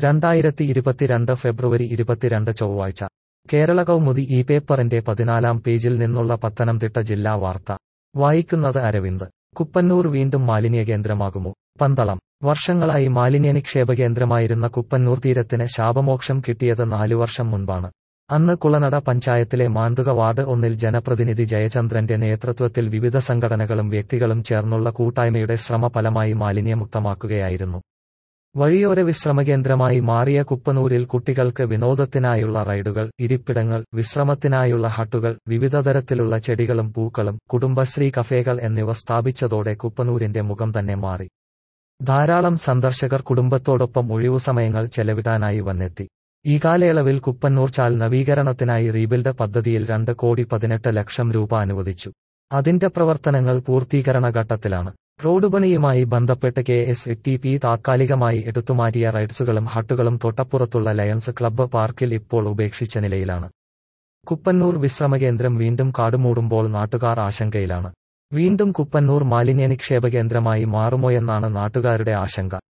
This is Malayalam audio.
രണ്ടായിരത്തി ഇരുപത്തിരണ്ട് ഫെബ്രുവരി ഇരുപത്തിരണ്ട് ചൊവ്വാഴ്ച കേരള കൗമുദി ഈ പേപ്പറിന്റെ പതിനാലാം പേജിൽ നിന്നുള്ള പത്തനംതിട്ട ജില്ലാ വാർത്ത വായിക്കുന്നത് അരവിന്ദ് കുപ്പന്നൂർ വീണ്ടും മാലിന്യ കേന്ദ്രമാകുമോ പന്തളം വർഷങ്ങളായി മാലിന്യ നിക്ഷേപ കേന്ദ്രമായിരുന്ന കുപ്പന്നൂർ തീരത്തിന് ശാപമോക്ഷം കിട്ടിയത് നാലു വർഷം മുൻപാണ് അന്ന് കുളനട പഞ്ചായത്തിലെ മാന്തുക വാർഡ് ഒന്നിൽ ജനപ്രതിനിധി ജയചന്ദ്രന്റെ നേതൃത്വത്തിൽ വിവിധ സംഘടനകളും വ്യക്തികളും ചേർന്നുള്ള കൂട്ടായ്മയുടെ ശ്രമഫലമായി മാലിന്യമുക്തമാക്കുകയായിരുന്നു വഴിയോര വിശ്രമകേന്ദ്രമായി മാറിയ കുപ്പനൂരിൽ കുട്ടികൾക്ക് വിനോദത്തിനായുള്ള റൈഡുകൾ ഇരിപ്പിടങ്ങൾ വിശ്രമത്തിനായുള്ള ഹട്ടുകൾ വിവിധതരത്തിലുള്ള ചെടികളും പൂക്കളും കുടുംബശ്രീ കഫേകൾ എന്നിവ സ്ഥാപിച്ചതോടെ കുപ്പനൂരിന്റെ മുഖം തന്നെ മാറി ധാരാളം സന്ദർശകർ കുടുംബത്തോടൊപ്പം ഒഴിവുസമയങ്ങൾ ചെലവിടാനായി വന്നെത്തി ഈ കാലയളവിൽ കുപ്പന്നൂർ ചാൽ നവീകരണത്തിനായി റീബിൽഡ് പദ്ധതിയിൽ രണ്ട് കോടി പതിനെട്ട് ലക്ഷം രൂപ അനുവദിച്ചു അതിന്റെ പ്രവർത്തനങ്ങൾ പൂർത്തീകരണ ഘട്ടത്തിലാണ് റോഡ് പണിയുമായി ബന്ധപ്പെട്ട് കെ എസ് ടി പി താത്കാലികമായി എടുത്തുമാറ്റിയ റൈഡ്സുകളും ഹട്ടുകളും തൊട്ടപ്പുറത്തുള്ള ലയൺസ് ക്ലബ്ബ് പാർക്കിൽ ഇപ്പോൾ ഉപേക്ഷിച്ച നിലയിലാണ് കുപ്പന്നൂർ വിശ്രമകേന്ദ്രം വീണ്ടും കാടുമൂടുമ്പോൾ നാട്ടുകാർ ആശങ്കയിലാണ് വീണ്ടും കുപ്പന്നൂർ മാലിന്യ നിക്ഷേപ കേന്ദ്രമായി മാറുമോയെന്നാണ് നാട്ടുകാരുടെ ആശങ്ക